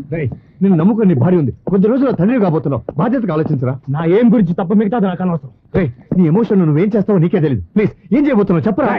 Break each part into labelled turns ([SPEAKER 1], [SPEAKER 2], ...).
[SPEAKER 1] రేయ్, నిన్ను నమ్ముకుని నీ భార్య ఉంది కొద్ది రోజుల తండ్రి కాబోతున్నావు బాధ్యతగా ఆలోచించరా
[SPEAKER 2] నా ఏం గురించి తప్ప మిగతా నాకు అనవసరం
[SPEAKER 1] రేయ్, నీ ఎమోషన్ నువ్వేం చేస్తావో నీకే తెలియదు ప్లీజ్ ఏం చేయబోతున్నావు చెప్పరా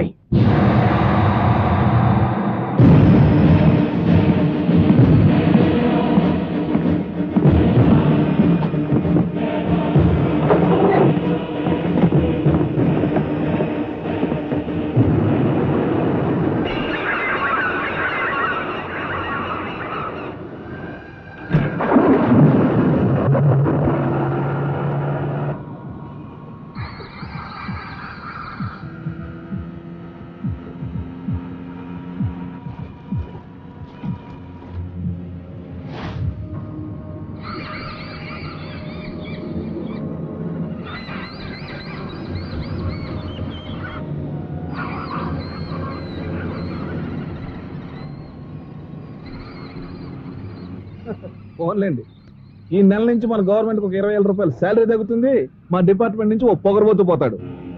[SPEAKER 3] ఫోన్లేండి ఈ నెల నుంచి మన గవర్నమెంట్ ఒక ఇరవై వేల రూపాయలు శాలరీ తగ్గుతుంది మా డిపార్ట్మెంట్ నుంచి ఓ పొగరబోతూ పోతాడు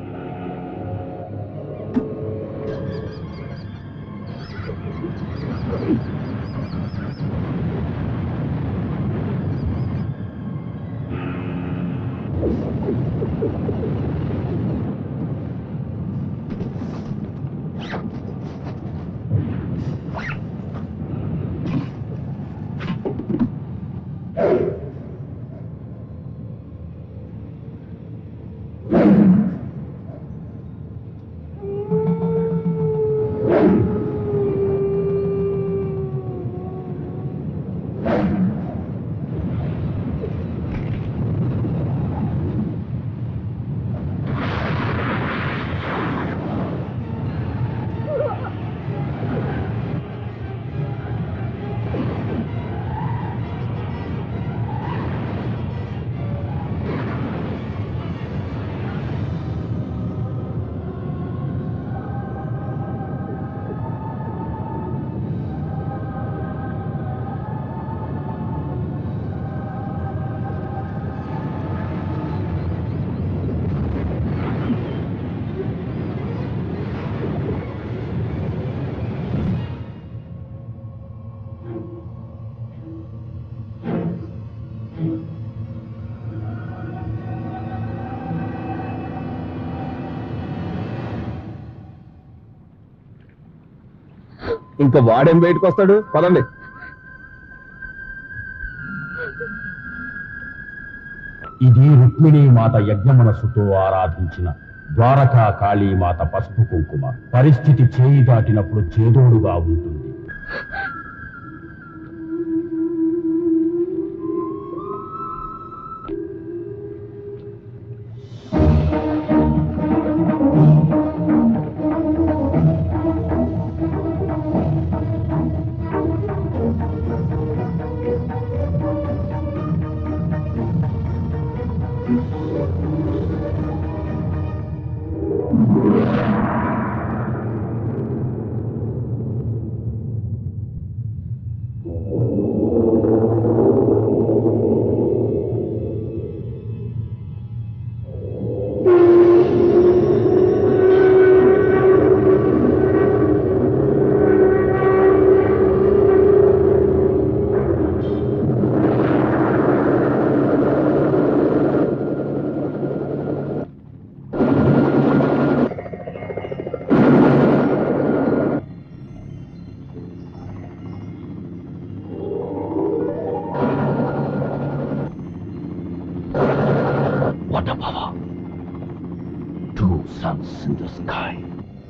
[SPEAKER 3] ఇంకా వాడేం బయటకు వస్తాడు పదండి
[SPEAKER 4] ఇది రుక్మిణీ మాత యజ్ఞ మనస్సుతో ఆరాధించిన ద్వారకా కాళీమాత పసుపు కుంకుమ పరిస్థితి చేయి దాటినప్పుడు చేదోడుగా ఉంటుంది What a power! Two suns in the sky.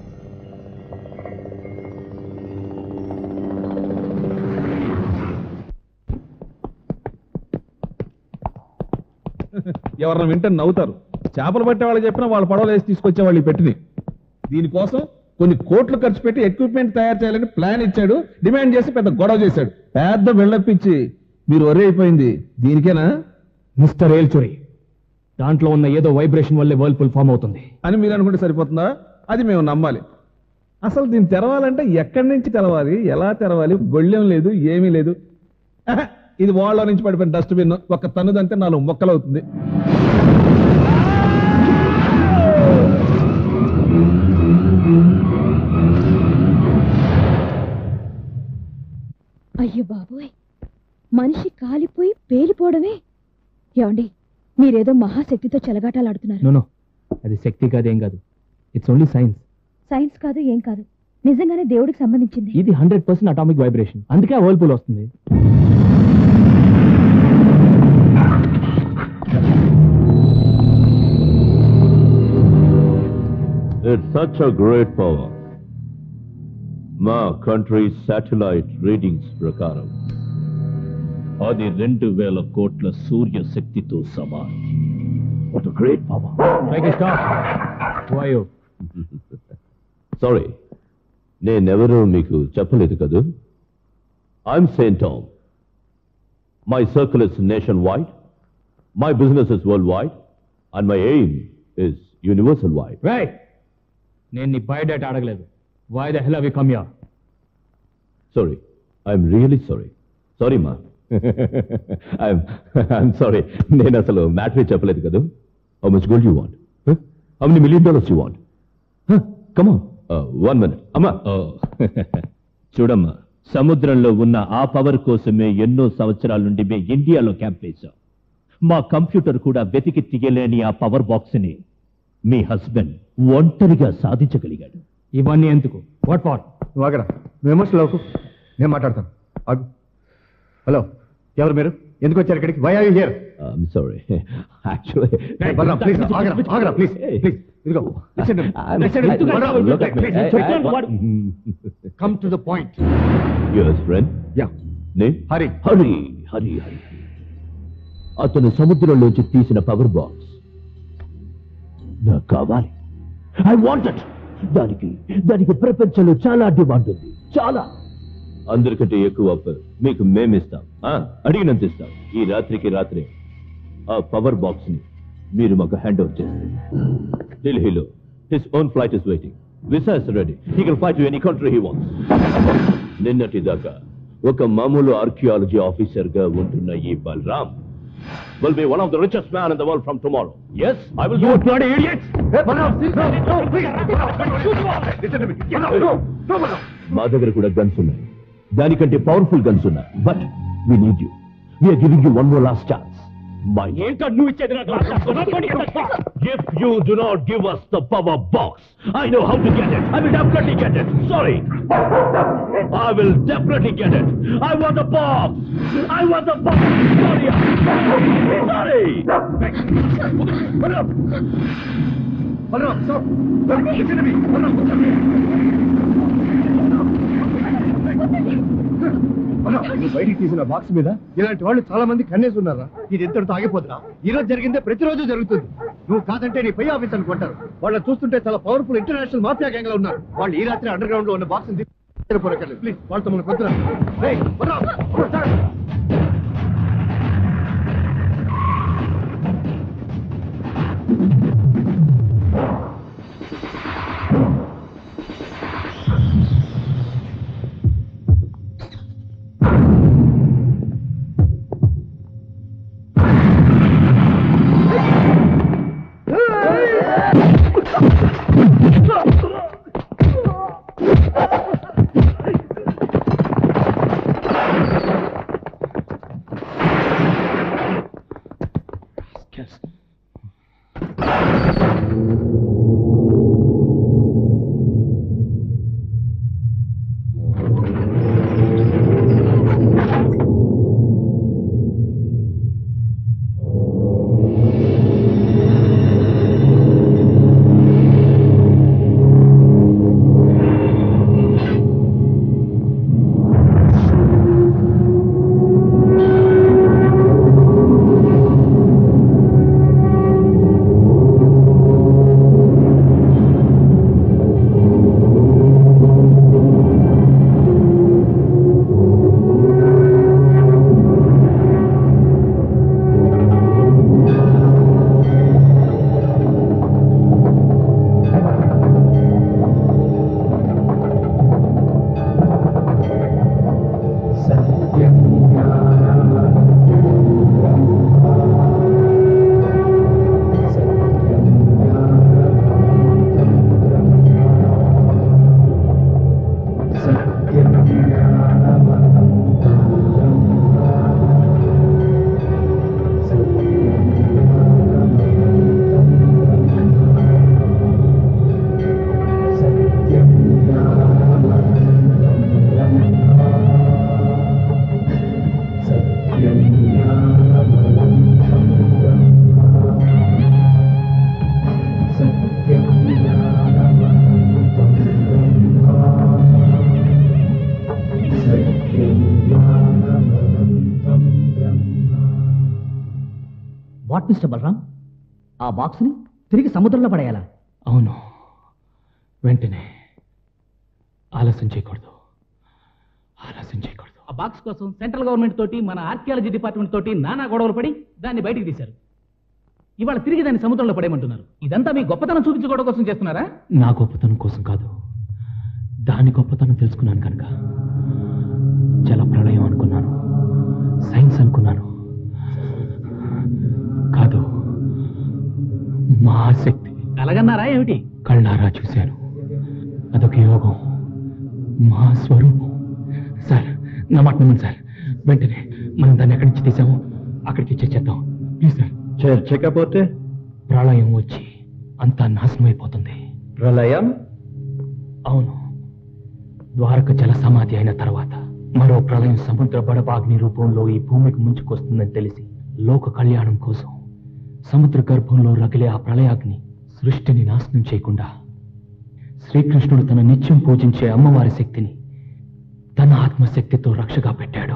[SPEAKER 3] ఎవరన్నా వింటే నవ్వుతారు చేపలు పట్టే వాళ్ళు చెప్పినా వాళ్ళ పడవలు వేసి తీసుకొచ్చే వాళ్ళు పెట్టింది దీనికోసం కొన్ని కోట్లు ఖర్చు పెట్టి ఎక్విప్మెంట్ తయారు చేయాలని ప్లాన్ ఇచ్చాడు డిమాండ్ చేసి పెద్ద గొడవ చేశాడు పెద్ద బిల్డప్ ఇచ్చి మీరు ఒరే అయిపోయింది దీనికేనా
[SPEAKER 2] మిస్టర్ ఏల్చురి దాంట్లో ఉన్న ఏదో వైబ్రేషన్ వల్లే వర్ల్పూల్ ఫామ్ అవుతుంది
[SPEAKER 3] అని మీరు అనుకుంటే సరిపోతుందా అది మేము నమ్మాలి అసలు దీన్ని తెరవాలంటే ఎక్కడి నుంచి తెరవాలి ఎలా తెరవాలి గొళ్ళెం లేదు ఏమీ లేదు ఆహా, ఇది వాళ్ళ నుంచి పడిపోయిన డస్ట్బిన్ ఒక తన్నుదంటే నాలుగు మొక్కలు అవుతుంది
[SPEAKER 5] అయ్యో బాబోయ్ మనిషి కాలిపోయి పేలిపోవడమే ఏమండి మీరేదో మహాశక్తితో చెలగాటాలాడుతున్నారు
[SPEAKER 2] నో నో అది శక్తి కాదేం కాదు ఇట్స్ ఓన్లీ సైన్స్
[SPEAKER 5] సైన్స్ కాదు ఏం కాదు నిజంగానే దేవుడికి సంబంధించింది
[SPEAKER 2] ఇది హండ్రెడ్ పర్సెంట్ అటామిక్ వైబ్రేషన్ అందుకే ఆ వర్ల్పూల్ వస్తుంది
[SPEAKER 6] It's such a great power. మా కంట్రీ శాటిలైట్ రీడింగ్స్ ప్రకారం అది రెండు వేల కోట్ల సూర్య శక్తితో సమానం వాట్ గ్రేట్ పవర్
[SPEAKER 2] వాయో
[SPEAKER 6] సారీ నేనెవరూ మీకు చెప్పలేదు కదూ I'm Saint Tom my circle is nationwide my business is worldwide and my aim is universal wide
[SPEAKER 2] రై నేను నీ బయోడేటా అడగలేదు why the hell we come yeah
[SPEAKER 6] sorry I'm really sorry sorry మా I'm I'm sorry నేను అసలు మ్యాటరీ చెప్పలేదు కదా how much gold you want how many million dollars you want కమా వన్ మినిట్ అమ్మా చూడమ్మా సముద్రంలో ఉన్న ఆ పవర్ కోసమే ఎన్నో సంవత్సరాల నుండి మేము ఇండియాలో క్యాంప్ వేశాం మా కంప్యూటర్ కూడా వెతికి తీయలేని ఆ పవర్ బాక్స్ ని మీ హస్బెండ్ ఒంటరిగా సాధించగలిగాడు
[SPEAKER 2] ఇవన్నీ ఎందుకు వాట్ వాట్
[SPEAKER 1] నువ్వు ఆగరా నువ్వు ఎమోషనల్ అవ్వకు నేను మాట్లాడతాను ఆగు హలో ఎవరు మీరు ఎందుకు వచ్చారు ఇక్కడికి why are you here
[SPEAKER 6] I'm sorry actually
[SPEAKER 1] Balaram please ఆగరా ఆగరా ప్లీజ్ ప్లీజ్ ఇదిగో listen to me. Listen to me. Balaram, please, come to the point
[SPEAKER 6] your friend
[SPEAKER 1] yeah
[SPEAKER 6] నే
[SPEAKER 1] హరి
[SPEAKER 6] హరి హరి హరి అతను సముద్రంలోంచి తీసిన పవర్ బాక్స్ నాకు కావాలి ఐ వాంట్ ఇట్ దానికి దానికి ప్రపంచంలో చాలా డిమాండ్ ఉంది చాలా అందరికంటే ఎక్కువ offer మీకు మేమిస్తాం ఆ, అడిగినంత ఇస్తాం ఈ రాత్రికి రాత్రే ఆ పవర్ బాక్స్ ని మీరు మాకు హ్యాండ్ ఓవర్ చేస్తే ఢిల్లీలో his own flight is waiting visa is ready he can fly to any country he wants నిన్నటి దాకా ఒక మామూలు ఆర్కియాలజీ ఆఫీసర్ గా ఉంటున్న ఈ Balaram will be one of the richest man in the world from tomorrow. Yes, I will do it. bloody idiots! మా దగ్గర కూడా గన్స్ ఉన్నాయి దానికంటే పవర్ఫుల్ గన్స్ ఉన్నాయి but we need you we're giving you one more last chance my
[SPEAKER 2] ఏంటో నువ్వు ఇచ్చేది నాకు
[SPEAKER 6] If you do not give us the power box, I know how to get it. I will definitely get it. Sorry. I will definitely get it. I want the box. I want the box. Sorry. Sorry.
[SPEAKER 1] Balaram stop. Listen to me. Balaram, Balaram, నువ్వు బయటికి తీసిన box మీద ఇలాంటి వాళ్ళు చాలా మంది కన్నేసి ఉన్నారా ఇది ఎంతటితో ఆగిపోతున్నా ఈ రోజు జరిగిందే ప్రతిరోజు జరుగుతుంది నువ్వు కాదంటే నీ పై ఆఫీస్ అనుకుంటారు వాళ్ళని చూస్తుంటే చాలా పవర్ఫుల్ ఇంటర్నేషనల్ మాఫియా గ్యాంగ్ లో ఉన్నారు వాళ్ళు ఈ రాత్రి అండర్ గ్రౌండ్ లో ఉన్న బాక్స్ ప్లీజ్ వాళ్ళతో మన పొద్దున రేయ్, బలరాం, సార్.
[SPEAKER 7] మిస్టర్ బలరాం ఆ బాక్స్ని తిరిగి సముద్రంలో పడేయాలా
[SPEAKER 2] అవును వెంటనే ఆలస్యం చేయకూడదు ఆలస్యం చేయకూడదు
[SPEAKER 7] ఆ బాక్స్ కోసం సెంట్రల్ గవర్నమెంట్ తోటి మన ఆర్కియాలజీ డిపార్ట్మెంట్ తోటి నానా గొడవలు పడి దాన్ని బయటికి తీశారు ఇవాళ తిరిగి దాన్ని సముద్రంలో పడేయమంటున్నారు ఇదంతా మీ గొప్పతనం చూపించుకోవడం కోసం చేస్తున్నారా
[SPEAKER 2] నా గొప్పతనం కోసం కాదు దాని గొప్పతనం తెలుసుకున్నాను కనుక జల ప్రళయం అనుకున్నాను సైన్స్ అనుకున్నాను కాదు మహాశక్తి
[SPEAKER 7] అలాగన్నారా ఏమిటి
[SPEAKER 2] కళ్ళారా చూశాను అదొక యోగం మా స్వరూపం సార్ నా మాట నమ్మండి సార్ వెంటనే మనం దాన్ని ఎక్కడి నుంచి తీసామో అక్కడికి చేర్చేద్దాం ప్లీజ్ సార్
[SPEAKER 1] చేర్చకపోతే
[SPEAKER 2] ప్రళయం వచ్చి అంతా నాశనం అయిపోతుంది
[SPEAKER 1] ప్రళయం
[SPEAKER 2] అవును ద్వారక జల సమాధి అయిన తర్వాత మరో ప్రళయం సముద్ర బడబాగ్ని రూపంలో ఈ భూమికి ముంచుకొస్తుందని తెలిసి లోక కళ్యాణం కోసం సముద్ర గర్భంలో రగిలే ఆ ప్రళయాగ్ని సృష్టిని నాశనం చేయకుండా శ్రీకృష్ణుడు తన నిత్యం పూజించే అమ్మవారి శక్తిని తన ఆత్మశక్తితో రక్షగా పెట్టాడు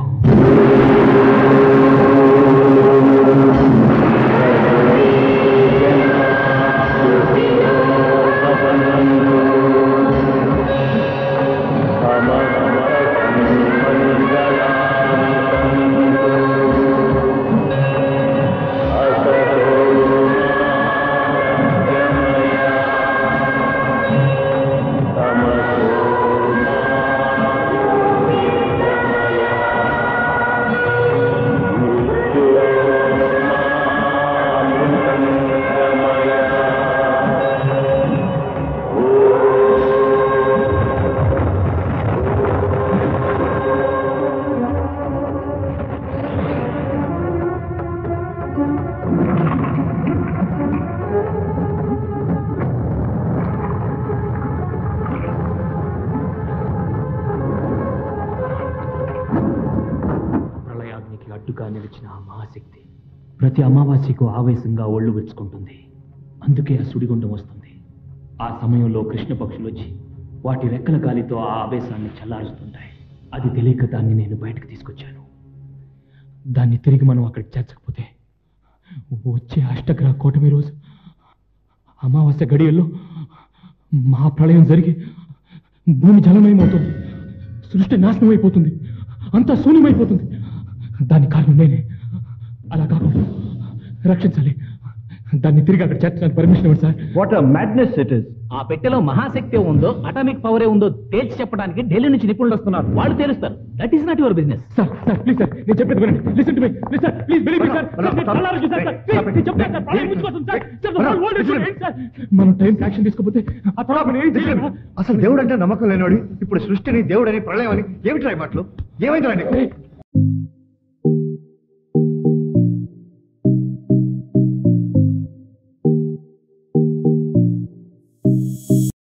[SPEAKER 2] ప్రళయాగ్నికి అడ్డుగా నిలిచిన ఆ మహాశక్తి ప్రతి అమావాస్యకు ఆవేశంగా ఒళ్ళు విరుచుకుంటుంది అందుకే ఆ సుడిగుండం వస్తుంది ఆ సమయంలో కృష్ణ పక్షులు వచ్చి వాటి రెక్కల గాలితో ఆ ఆవేశాన్ని చల్లారుస్తుంటాయి అది తెలియక దాన్ని నేను బయటకు తీసుకొచ్చాను దాన్ని తిరిగి మనం అక్కడికి చేర్చకపోతే వచ్చే అష్టగ్రహ కూటమి రోజు అమావాస్య గడియల్లో మహాప్రళయం జరిగి భూమి జలమయమవుతుంది సృష్టి నాశనం అయిపోతుంది అంతా శూన్యమైపోతుంది దాని కారణం నేనే అలా కాకుండా రక్షించాలి దాన్ని తిరిగి అక్కడ చేర్చడానికి పర్మిషన్ ఇవ్వండి sir
[SPEAKER 1] what madness it is
[SPEAKER 7] ఆ పెట్టెలో మహాశక్తి ఉందో అటామిక్ పవరే ఉందో తేల్చి చెప్పడానికి ఢిల్లీ నుంచి నిపుణులు వస్తున్నారు వాళ్ళు తేలుస్తారు that is not your business
[SPEAKER 2] sir sir please sir నేను చెప్పేది వినండి listen to me sir please believe me sir sir, నేను కళ్ళారా చూశాను, సార్. Please, నేను చెప్తాను సార్, ప్రళయం ముంచుకొస్తుంది, sir. Sir, the whole world is going to end, sir. మనం టైం యాక్షన్ తీసుకోకపోతే ఆ తర్వాత మనం ఏం చేయలేము
[SPEAKER 1] అసలు దేవుడు అంటే నమ్మకం లేనివాడు ఇప్పుడు సృష్టిని దేవుడని ప్రళయం అని ఏమిటి రాయి మాటలు ఏమైంది నీకు